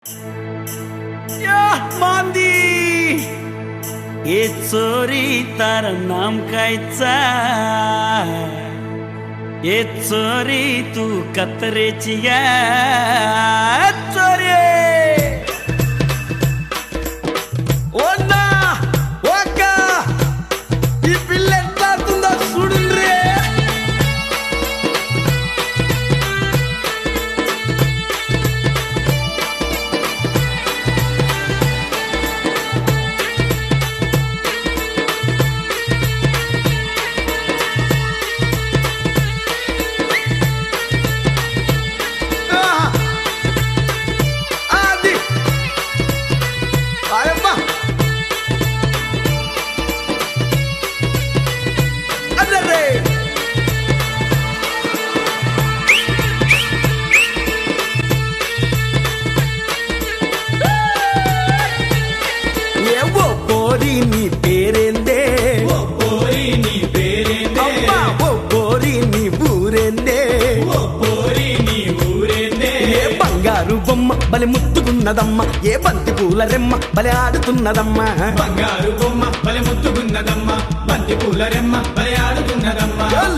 या मांदी ये चोरी तार नाम कायचा ये चोरी तू कत्रेची या चोरी ఓన్నా ఓక్క ఈ పిల్ల ఎంత ఆడుతుందో చూడుండ్రే ఆహా. అది ఆయమ్మ అర్రే ఏవో పోరి నీ పేరేందే ఓ పోరి నీ పేరేందే అమ్మా ఓ పోరి నీ ఊరేందే ఓ పోరి నీ ఊరేందే ఏ బంగారు బొమ్మ బలి ముత్తుకున్నదమ్మ ఏ బంతి పూల రెమ్మ బలి ఆడుతున్నదమ్మ బంగారు బొమ్మ బలె ముత్తుకున్నదమ్మ బంతి పూల రెమ్మ బలె ఆడుతున్నదమ్మ చల్.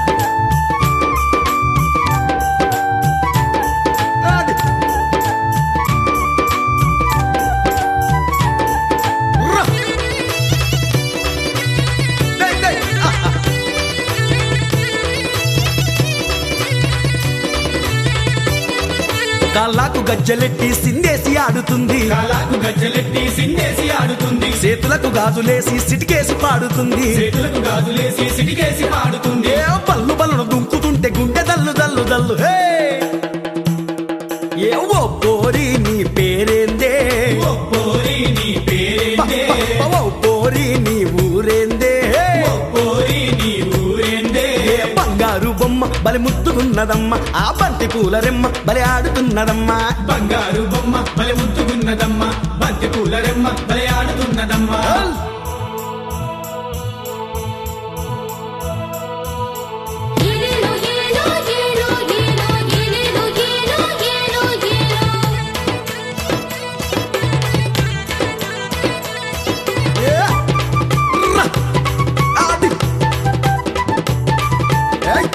ఆడు. రా. డై, డై. ఆహా. కాళ్ళకు గజ్జలెట్టి సిందేసి ఆడుతుంది కాలాకు గజ్జలెట్టి సిందేసి ఆడుతుంది చేతులకు గాజులేసి సిటికేసి పాడుతుంది చేతులకు గాజులేసి సిటికేసి పాడుతుంది ఏ పల్లు పల్లును దుంకుతుంటే గుండె దల్లు దల్లు దల్లు హే ఏ ఓ పోరి నీ పేరేందే ఓ పోరి నీ ప- పేరేందే ప- ప- ఓ పోరి నీ ఊరేందే ఓ పోరి నీ ఊరేందే ఏ బంగారు బొమ్మ బలి ముద్దుకున్నదమ్మ ఆ బంతి పూల రెమ్మ బలి ఆడుతున్నదమ్మ బంగారు బొమ్మ బలె ముత్తుకున్నదమ్మ బంతి పూల రెమ్మ బలె ఆడుతున్నదమ్మ చల్. ఏలేలో ఏలో ఏలో ఏలో ఏలేలో ఏలో ఏలో ఏలో ఏ రా. ఆడి. ఏయ్.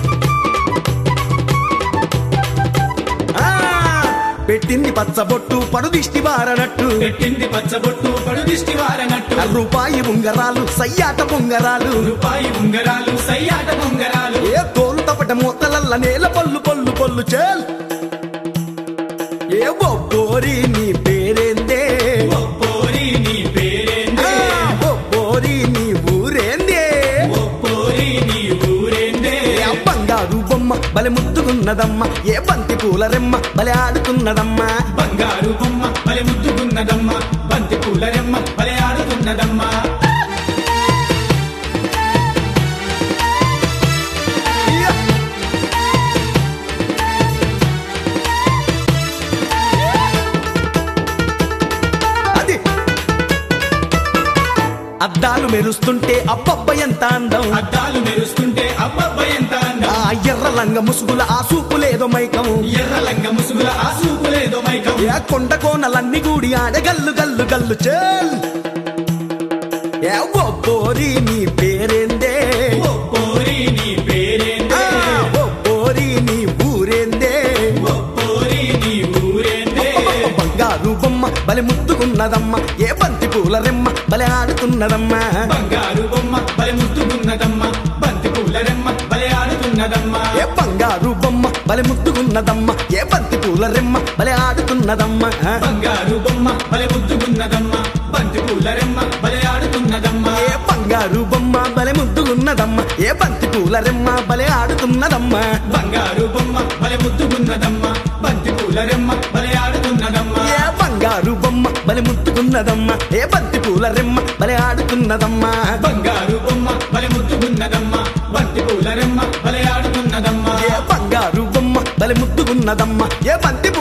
ఆ, పెట్టింది పచ్చబొట్టు పడు దిష్టి బారనట్టు పెట్టింది పచ్చబొట్టు పడు దిష్టి వారనట్టు రూపాయి ఉంగరాలు సయ్యాట పొంగరాలు రూపాయి ఉంగరాలు సయ్యాట ఉంగరాలు ఏ తోలు తపట మూతలల్ల నేల పొల్లు పొల్లు పొల్లు చేల్ ఏ ఓ పోరి నీ పేరేందే ఓ పోరి నీ ఆ, పేరేందే ఓ పోరి నీ ఊరేందే ఓ పోరి నీ ఊరేందే ఏ బంగారు బొమ్మ బలి ముద్దుకున్నదమ్మ ఏ బంతి పూల రెమ్మ బలి ఆడుతున్నదమ్మ బంగారు బొమ్మ బలె ముద్దుకున్నదమ్మ బంతి పూల రెమ్మ బలె ఆడుతున్నదమ్మ ఇయ్య. అది అద్దాలు మెరుస్తుంటే అబ్బబ్బ ఎంత అందం అద్దాలు మెరుస్తుంటే అబ్బబ్బ ఎంత అందం ఆ ఎర్ర లంగ ముసుగుల ఆ సూపులేదో మైకం ఎర్ర లంగ ముసుగుల ఆ సూపులేదో మైకం ఏ కొండ కోనలన్నీ గూడి ఆడ గల్లు గల్లు గల్లు చేల్ ఏ ఓ పోరి నీ పేరేందే ఓ పోరి నీ ఆ, పేరేందే ఓ పోరి నీ ఊరేందే ఓ పోరి నీ ఊరేందే బంగారు బొమ్మ బలి ముద్దుకున్నదమ్మ ఏ బంతి పూల రెమ్మ బలి ఆడుతున్నదమ్మ బంగారు బొమ్మ బలె ముద్దుకున్నదమ్మ బంతి పూల రెమ్మ బలె ఆడుతున్నదమ్మ ఏ బంగారు బొమ్మ బలి ముద్దుకున్నదమ్మ ఏ బంతి పూల రెమ్మ బలి ఆడుతున్నదమ్మ బంగారు బొమ్మ బలె ముద్దుకున్నదమ్మ బంతి పూల రెమ్మ బలె ఆడుతున్నదమ్మ ఏ బంగారు బొమ్మ బలి ముద్దుకున్నదమ్మ ఏ బంతి పూల రెమ్మ బలి ఆడుతున్నదమ్మ బంగారు బొమ్మ బలె ముద్దుకున్నదమ్మ బంతి పూల రెమ్మ బలె ఆడుతున్నదమ్మ ఏ బంగారు బొమ్మ బలి ముద్దుకున్నదమ్మ ఏ బంతి పూల రెమ్మ బలి ఆడుతున్నదమ్మ బంగారు బొమ్మ బలె ముద్దుకున్నదమ్మ బంతి పూల రెమ్మ బలె ఆడుతున్నదమ్మ ఏ బంగారు బొమ్మ బలి ముద్దుకున్నదమ్మ ఏ బంతి